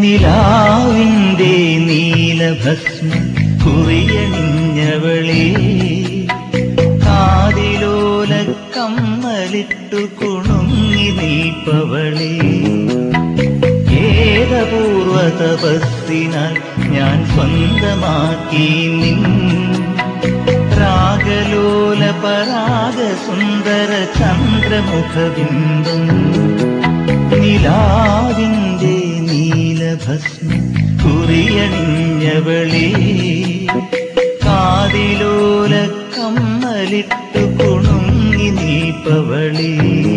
നിലാവിന്റെ നീലഭസ്മം കുറിയണിഞ്ഞവളേ കാതിലോല കമ്മലിട്ടു കുണുങ്ങി നിൽപ്പവളേ ഏതപൂർവ തപസ്സിനാൽ ഞാൻ സ്വന്തമാക്കി നിൻ രാഗലോല പരാഗ സുന്ദര ചന്ദ്രമുഖബിംബം നിലാവിന്റെ നീലഭസ്മം കുറിയണിഞ്ഞവളേ കാതിലോല കമ്മലിട്ടു കുണുങ്ങി നീപ്പവളേ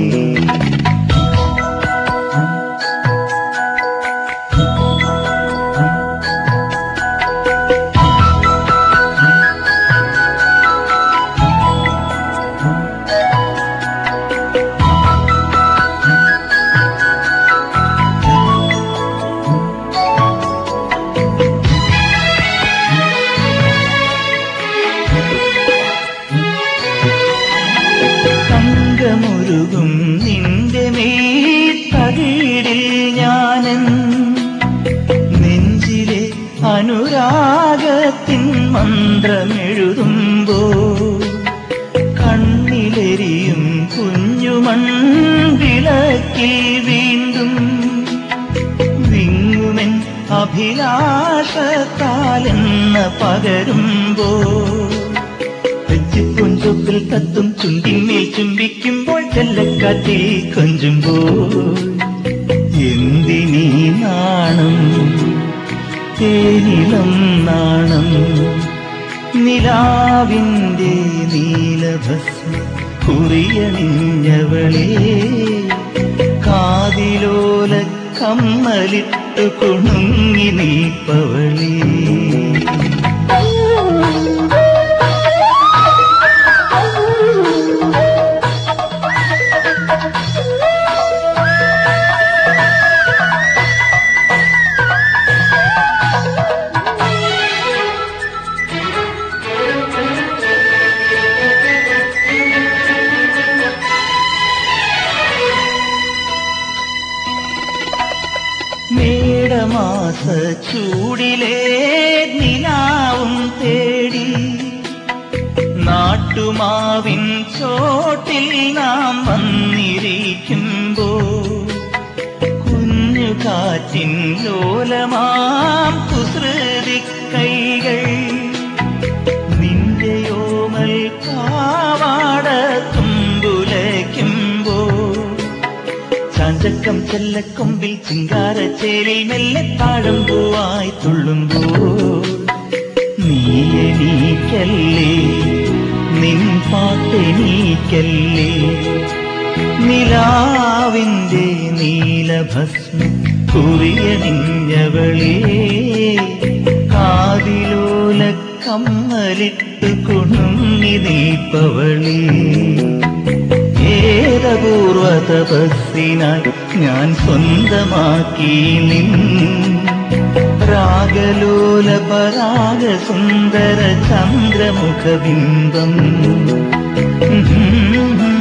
തങ്കമുരുകും നിന്റെ മേത്തകീടിൽ ഞാനൻ നെഞ്ചിലെ അനുരാഗത്തിൻ മന്ത്രമെഴുതുമ്പോ കണ്ണിലെരിയും കുഞ്ഞുമൺവിളക്കിൽ വീണ്ടും വിങ്ങുമെൻ അഭിലാഷത്താലെന്ന പകരുമ്പോ തെച്ചിപ്പുഞ്ചൊപ്പിൽ തത്തും ചുണ്ടിന്മേൽ ചുംബിക്കുമ്പോൾ ചെല്ലക്കാറ്റിൽ കൊഞ്ചുമ്പോൾ എന്തിനീ നാണം തേനിളം നാണം നിലാവിന്റെ നീലഭസ്മം കുറിയണിഞ്ഞവളേ കാതിലോല കമ്മലിട്ടു കുണുങ്ങി നീപ്പവളേ മേടമാസ ചൂടിലെ നിലാവും തേടി നാട്ടുമാവിൻ ചോട്ടിൽ നാം വന്നിരിക്കുമ്പോ കുഞ്ഞു കാറ്റിൻ ലോലമാം കുസൃതി കൈകൾ നിന്റെയോമൽ പാവാട തുമ്പുലയ്ക്കുമ്പോ ചാഞ്ചക്കം ചെല്ലക്കൊമ്പിൽ ചിങ്കാരച്ചേരിൽ മെല്ലെ താഴം പൂവായി തുള്ളുമ്പോൾ നീ എണീക്കല്ലേ നിൻ പാട്ടെണീക്കല്ലേ നിലാവിന്റെ നീലഭസ്മം കുറിയണിഞ്ഞവളേ കാതിലോല കമ്മലിട്ടു കുണുങ്ങി നീപ്പവളേ ഏതപൂർവ തപസ്സിനാൽ ഞാൻ സ്വന്തമാക്കി നിൻ രാഗലോല പരാഗ സുന്ദര ചന്ദ്രമുഖബിംബം